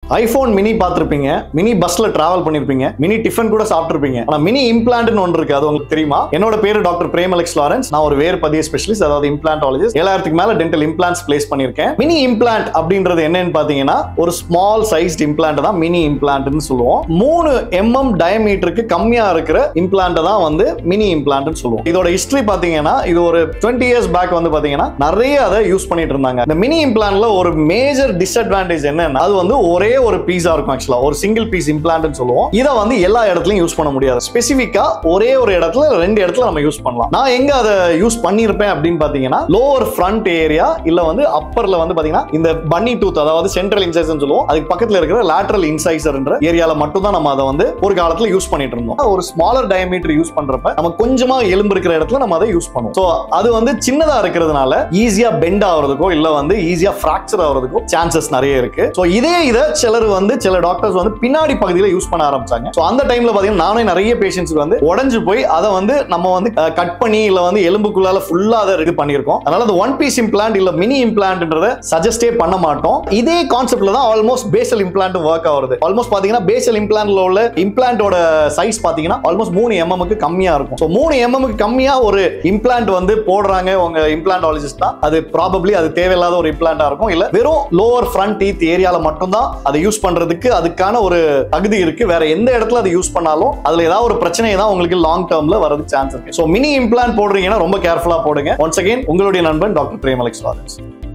iPhone mini பார்த்திருப்பீங்க mini பஸ்ல travel பண்ணிருப்பீங்க மினி டிஃபன் கூட சாப்பிட்டிருப்பீங்க ஆனா மினி இம்ப்ளான்ட்னு ஒன்று இருக்கு அது உங்களுக்கு தெரியுமா என்னோட பேரு டாக்டர் பிரேம் அலெக்ஸ் லாரன்ஸ் நான் ஒரு வேறு பதிய ஸ்பெஷலிஸ்ட் அதாவது இம்ப்ளான்டாலஜிஸ்ட் ஏழாயிரத்துக்கு மேல டென்டல் இம்ப்ளான்ஸ் பிளேஸ் பண்ணிருக்கேன் மினி இம்ப்ளான்ட் அப்படின்றது என்னன்னு பாத்தீங்கன்னா ஒரு ஸ்மால் சைஸ்ட் இம்ப்ளான்ட் தான் மினி இம்ப்ளான்ட்னு சொல்லுவோம் மூணு எம்எம் டயமீட்டருக்கு கம்மியா இருக்கிற இம்ப்ளான்ட் தான் வந்து மினி இம்ப்ளான்ட்னு சொல்லுவோம் இதோட ஹிஸ்டரி பாத்தீங்கன்னா இது ஒரு டுவெண்ட்டி இயர்ஸ் பேக் வந்து பாத்தீங்கன்னா நிறைய அதை யூஸ் பண்ணிட்டு இருந்தாங்க இந்த மினி இம்ப்ளான்ட்ல ஒரு மேஜர் டிஸ்அட்வான்டேஜ் என்னன்னா அது வந்து ஒரே ஒரு பீஸா இருக்கும் ஆக்சுவலா ஒரு சிங்கிள் பீஸ் இம்ப்ளான்ட்னு சொல்லுவோம் இதை வந்து எல்லா இடத்துலயும் யூஸ் பண்ண முடியாது ஸ்பெசிஃபிக்கா ஒரே ஒரு இடத்துல ரெண்டு இடத்துல நம்ம யூஸ் பண்ணலாம் நான் எங்க அதை யூஸ் பண்ணியிருப்பேன் அப்படின்னு பாத்தீங்கன்னா லோவர் ஃப்ரண்ட் ஏரியா இல்ல வந்து அப்பர்ல வந்து பாத்தீங்கன்னா இந்த பன்னி டூத் அதாவது சென்ட்ரல் இன்சைசர் சொல்லுவோம் அதுக்கு பக்கத்துல இருக்கிற லேட்டரல் இன்சைசர்ன்ற ஏரியால மட்டும் தான் நம்ம அதை வந்து ஒரு காலத்துல யூஸ் பண்ணிட்டு இருந்தோம் ஒரு ஸ்மாலர் டயமீட்டர் யூஸ் பண்றப்ப நம்ம கொஞ்சமா எலும்பு இருக்கிற இடத்துல நம்ம அதை யூஸ் பண்ணுவோம் சோ அது வந்து சின்னதா இருக்கிறதுனால ஈஸியா பெண்ட் ஆகுறதுக்கோ இல்ல வந்து ஈஸியா ஃபிராக்சர் ஆகுறதுக்கோ சான்சஸ் நிறைய இருக்கு சோ இதே இதை சிலர் வந்து சில டாக்டர்ஸ் வந்து பின்னாடி பகுதியில யூஸ் பண்ண ஆரம்பிச்சாங்க சோ அந்த டைம்ல பாத்தீங்கன்னா நானே நிறைய பேஷண்ட்ஸ்க்கு வந்து உடஞ்சு போய் அதை வந்து நம்ம வந்து கட் பண்ணி இல்ல வந்து எலும்புக்குள்ளால ஃபுல்லா அதை இது பண்ணியிருக்கோம் அதனால அந்த ஒன் பீஸ் இம்ப்ளான்ட் இல்ல மினி இம்ப்ளான்ட்ன்றத சஜஸ்டே பண்ண மாட்டோம் இதே கான்செப்ட்ல தான் ஆல்மோஸ்ட் பேசல் இம்ப்ளான்ட் ஒர்க் ஆகுது ஆல்மோஸ்ட் பாத்தீங்கன்னா பேசல் இம்ப்ளான்ட்ல உள்ள இம்ப்ளான்ட்டோட சைஸ் பாத்தீங்கன்னா ஆல்மோஸ்ட் மூணு எம்எம்க்கு கம்மியா இருக்கும் ஸோ மூணு எம்எம்க்கு கம்மியா ஒரு இம்ப்ளான்ட் வந்து போடுறாங்க உங்க இம்ப்ளான்டாலஜிஸ்ட் தான் அது ப்ராபப்ளி அது தேவையில்லாத ஒரு இம்ப்ளான்டா இருக்கும் இல்ல வெறும் லோவர் ஃப்ரண்ட் டீத் ஏரியால மட்டும்தான் அதை யூஸ் பண்றதுக்கு அதுக்கான ஒரு தகுதி இருக்கு வேற எந்த இடத்துல அதை யூஸ் பண்ணாலும் அதுல ஏதாவது ஒரு பிரச்சனை தான் உங்களுக்கு லாங் டேர்ம்ல வரதுக்கு சான்ஸ் இருக்கு ஸோ மினி இம்ப்ளான்ட் போடுறீங்கன்னா ரொம்ப கேர்ஃபுல்லா போடுங்க ஒன்ஸ் அகைன் உங்களுடைய நண்பன் டாக்டர் பிரேம் அலெக்ஸ் லாரன்ஸ்